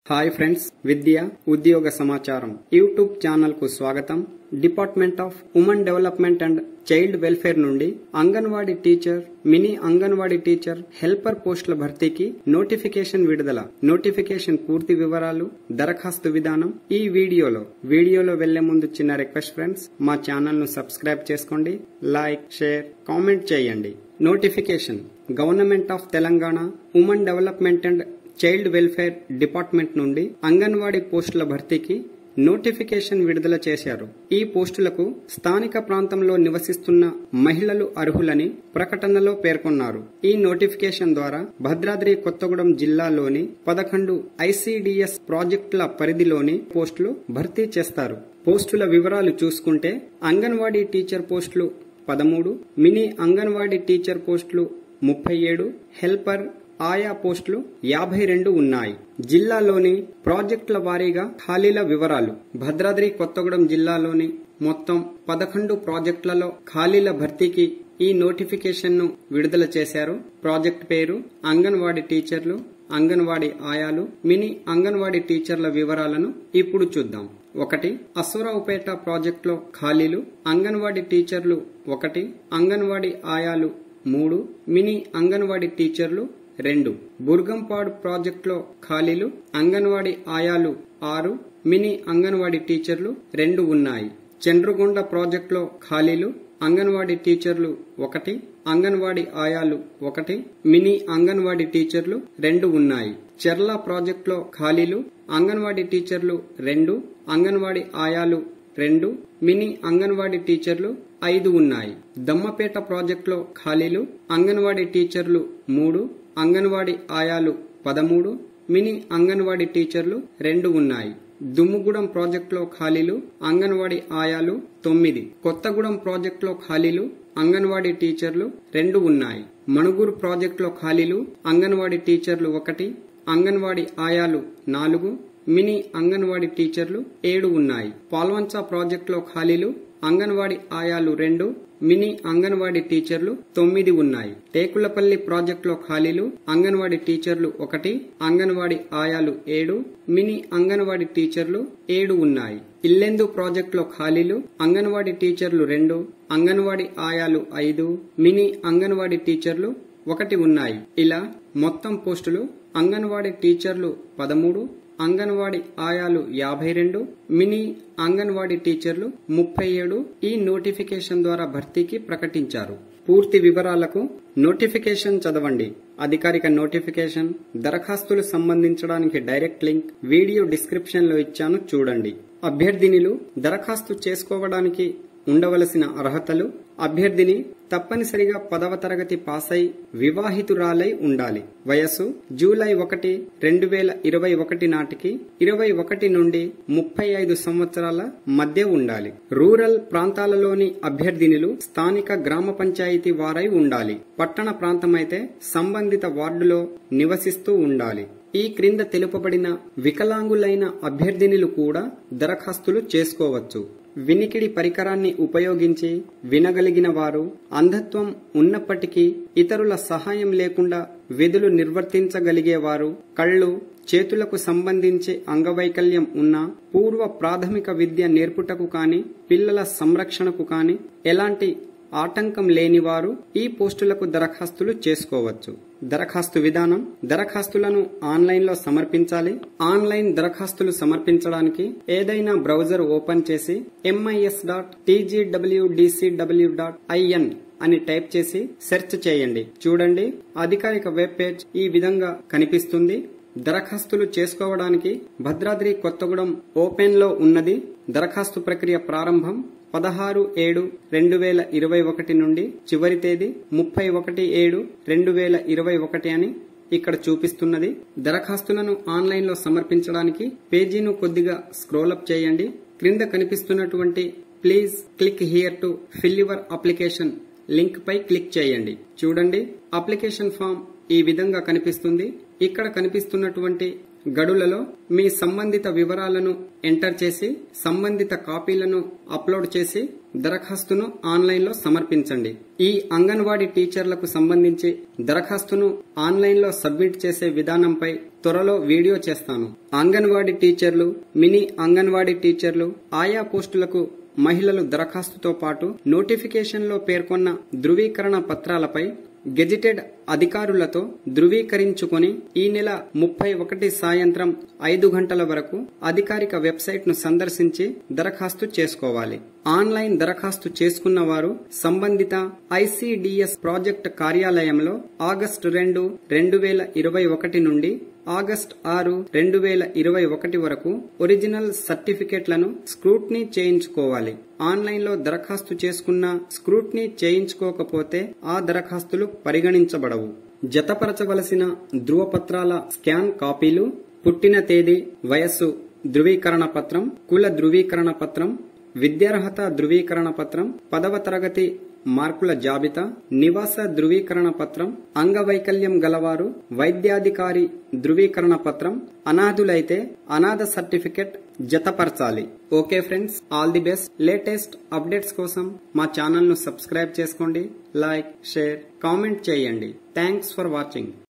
hi friends విద్య ఉద్యోగ సమాచారం YouTube channel కు స్వాగతం department of women development and child welfare నుండి anganwadi teacher mini anganwadi teacher helper పోస్టుల భర్తీకి నోటిఫికేషన్ విడుదల నోటిఫికేషన్ పూర్తి వివరాలు దరఖాస్తు విధానం ఈ వీడియోలో వీడియోలో వెళ్లే ముందు చిన్న రిక్వెస్ట్ ఫ్రెండ్స్ మా ఛానల్ ను సబ్స్క్రైబ్ చేసుకోండి లైక్ షేర్ కామెంట్ చేయండి notification government of Telangana women development and child welfare department నుండి అంగన్వాడీ పోస్టుల భర్తీకి నోటిఫికేషన్ విడుదల చేశారు ఈ పోస్టులకు స్థానిక ప్రాంతంలో నివసిస్తున్న మహిళలు అర్హులని ప్రకటనలో పేర్కొన్నారు ఈ నోటిఫికేషన్ ద్వారా భద్రాద్రి కొత్తగూడెం జిల్లాలోని పదకొండు ఐసీడీఎస్ ప్రాజెక్టుల పరిధిలోని పోస్టులు భర్తీ చేస్తారు పోస్టుల వివరాలు చూసుకుంటే అంగన్వాడీ టీచర్ పోస్టులు పదమూడు మినీ అంగన్వాడీ టీచర్ పోస్టులు ముప్పై ఏడు హెల్పర్ ఆయా పోస్టులు యాభై రెండు ఉన్నాయి జిల్లాలోని ప్రాజెక్టుల వారీగా ఖాళీల వివరాలు భద్రాద్రి కొత్తగూడెం జిల్లాలోని మొత్తం పదకొండు ప్రాజెక్టులలో ఖాళీల భర్తీకి ఈ నోటిఫికేషన్ ను విడుదల చేశారు ప్రాజెక్ట్ పేరు అంగన్వాడీ టీచర్లు అంగన్వాడీ ఆయాలు మినీ అంగన్వాడీ టీచర్ల వివరాలను ఇప్పుడు చూద్దాం ఒకటి అసురావుపేట ప్రాజెక్టులో ఖాళీలు అంగన్వాడీ టీచర్లు ఒకటి అంగన్వాడీ ఆయాలు మూడు మినీ అంగన్వాడీ టీచర్లు రెండు బుర్గంపాడు ప్రాజెక్టులో ఖాళీలు అంగన్వాడీ ఆయాలు ఆరు మినీ అంగన్వాడీ టీచర్లు రెండు ఉన్నాయి చంద్రగొండ ప్రాజెక్టులో ఖాళీలు అంగన్వాడీ టీచర్లు ఒకటి అంగన్వాడీ ఆయాలు ఒకటి మినీ అంగన్వాడీ టీచర్లు రెండు ఉన్నాయి చెర్ల ప్రాజెక్టులో ఖాళీలు అంగన్వాడీ టీచర్లు రెండు అంగన్వాడీ ఆయాలు రెండు మినీ అంగన్వాడీ టీచర్లు ఐదు ఉన్నాయి దమ్మపేట ప్రాజెక్టులో ఖాళీలు అంగన్వాడీ టీచర్లు మూడు అంగన్వాడీ ఆయాలు పదమూడు మినీ అంగన్వాడీ టీచర్లు రెండు ఉన్నాయి దుమ్ముగూడెం ప్రాజెక్టులో ఖాళీలు అంగన్వాడీ ఆయాలు తొమ్మిది కొత్తగూడెం ప్రాజెక్టులో ఖాళీలు అంగన్వాడీ టీచర్లు రెండు ఉన్నాయి మణుగూరు ప్రాజెక్టులో ఖాళీలు అంగన్వాడీ టీచర్లు ఒకటి అంగన్వాడీ ఆయాలు నాలుగు మినీ అంగన్వాడీ టీచర్లు ఏడు ఉన్నాయి పాల్వంచ ప్రాజెక్టులో ఖాళీలు అంగన్వాడీ ఆయాలు రెండు మినీ అంగన్వాడీ టీచర్లు తొమ్మిది ఉన్నాయి టేకులపల్లి ప్రాజెక్టులో ఖాళీలు అంగన్వాడీ టీచర్లు ఒకటి అంగన్వాడీ ఆయాలు ఏడు మినీ అంగన్వాడీ టీచర్లు ఏడు ఉన్నాయి ఇల్లెందు ప్రాజెక్టులో ఖాళీలు అంగన్వాడీ టీచర్లు రెండు అంగన్వాడీ ఆయాలు ఐదు మినీ అంగన్వాడీ టీచర్లు ఒకటి ఉన్నాయి ఇలా మొత్తం పోస్టులు అంగన్వాడీ టీచర్లు పదమూడు అంగన్వాడీ ఆయాలు యాభై రెండు మినీ అంగన్వాడీ టీచర్లు ముప్పై ఏడు ఈ నోటిఫికేషన్ ద్వారా భర్తీకి ప్రకటించారు పూర్తి వివరాలకు నోటిఫికేషన్ చదవండి అధికారిక నోటిఫికేషన్ దరఖాస్తులు సంబంధించడానికి డైరెక్ట్ లింక్ వీడియో డిస్క్రిప్షన్ లో ఇచ్చాను చూడండి అభ్యర్థినిలు దరఖాస్తు చేసుకోవడానికి ఉండవలసిన అర్హతలు అభ్యర్థిని తప్పనిసరిగా పదవ తరగతి పాసై వివాహితురాలై ఉండాలి వయస్సు జూలై ఒకటి రెండు వేల ఇరవై ఒకటి నాటికి ఇరవై ఒకటి నుండి ముప్పై ఐదు సంవత్సరాల మధ్య ఉండాలి రూరల్ ప్రాంతాలలోని అభ్యర్థినులు స్థానిక గ్రామ పంచాయతీ వారై ఉండాలి పట్టణ ప్రాంతమైతే సంబంధిత వార్డులో నివసిస్తూ ఉండాలి ఈ క్రింద తెలుపబడిన వికలాంగులైన అభ్యర్థినులు కూడా దరఖాస్తులు చేసుకోవచ్చు వినికిడి పరికరాన్ని ఉపయోగించి వినగలిగిన వారు అంధత్వం ఉన్నప్పటికీ ఇతరుల సహాయం లేకుండా విధులు నిర్వర్తించగలిగేవారు కళ్ళు చేతులకు సంబంధించి అంగవైకల్యం ఉన్న పూర్వ ప్రాథమిక విద్య నేర్పుటకు కాని పిల్లల సంరక్షణకు కాని ఎలాంటి ఆటంకం లేనివారు ఈ పోస్టులకు దరఖాస్తులు చేసుకోవచ్చు దరఖాస్తు విధానం దరఖాస్తులను ఆన్లైన్ లో సమర్పించాలి ఆన్లైన్ దరఖాస్తులు సమర్పించడానికి ఏదైనా బ్రౌజర్ ఓపెన్ చేసి MIS dot TGWDCW dot IN అని టైప్ చేసి సెర్చ్ చేయండి చూడండి అధికారిక వెబ్ పేజ్ ఈ విధంగా కనిపిస్తుంది దరఖాస్తులు చేసుకోవడానికి భద్రాద్రి కొత్తగూడెం ఓపెన్ లో ఉన్నది దరఖాస్తు ప్రక్రియ ప్రారంభం పదహారు ఏడు రెండు వేల ఇరవై ఒకటి నుండి చివరి తేదీ ముప్పై ఒకటి ఏడు రెండు వేల ఇరవై ఒకటి అని ఇక్కడ చూపిస్తున్నది దరఖాస్తులను ఆన్లైన్ లో సమర్పించడానికి పేజీను కొద్దిగా స్క్రోల్ అప్ చేయండి క్రింద కనిపిస్తున్నటువంటి please click here to fill your application link పై క్లిక్ చేయండి చూడండి అప్లికేషన్ ఫామ్ ఈ విధంగా కనిపిస్తుంది ఇక్కడ కనిపిస్తున్నటువంటి గడులలో మీ సంబంధిత వివరాలను ఎంటర్ చేసి సంబంధిత కాపీలను అప్లోడ్ చేసి దరఖాస్తును ఆన్లైన్లో సమర్పించండి ఈ అంగన్వాడీ టీచర్లకు సంబంధించి దరఖాస్తును ఆన్లైన్లో సబ్మిట్ చేసే విధానంపై త్వరలో వీడియో చేస్తాను అంగన్వాడీ టీచర్లు మినీ అంగన్వాడీ టీచర్లు ఆయా పోస్టులకు మహిళలు దరఖాస్తుతో పాటు నోటిఫికేషన్లో పేర్కొన్న ధృవీకరణ పత్రాలపై గెజిటెడ్ అధికారులతో ధృవీకరించుకొని ఈ నెల ముప్పై ఒకటి సాయంత్రం ఐదు గంటల వరకు అధికారిక వెబ్సైట్ ను సందర్శించి దరఖాస్తు చేసుకోవాలి ఆన్లైన్ దరఖాస్తు చేసుకున్న వారు సంబంధిత ఐసిడిఎస్ ప్రాజెక్ట్ కార్యాలయంలో ఆగస్టు రెండు రెండు వేల ఇరవై ఒకటి నుండి ఆగస్ట్ ఆరు రెండు వేల ఇరవై ఒకటి వరకు ఒరిజినల్ సర్టిఫికెట్లను స్క్రూట్నీ చేయించుకోవాలి ఆన్లైన్లో దరఖాస్తు చేసుకున్న స్క్రూట్నీ చేయించుకోకపోతే ఆ దరఖాస్తులు పరిగణించబడవు జతపరచవలసిన ధృవపత్రాల స్కాన్ కాపీలు పుట్టిన తేదీ వయస్సు ధృవీకరణ పత్రం కుల ధృవీకరణ పత్రం విద్యార్హత ధృవీకరణ పత్రం పదవ తరగతి మార్కుల జాబితా నివాస ధృవీకరణ పత్రం అంగవైకల్యం గలవారు వైద్యాధికారి ధృవీకరణ పత్రం అనాథులైతే అనాథ సర్టిఫికెట్ జతపరచాలి okay friends all the best latest updates కోసం మా ఛానల్ ను సబ్స్క్రైబ్ చేసుకోండి లైక్ షేర్ కామెంట్ చేయండి థ్యాంక్స్ ఫర్ వాచింగ్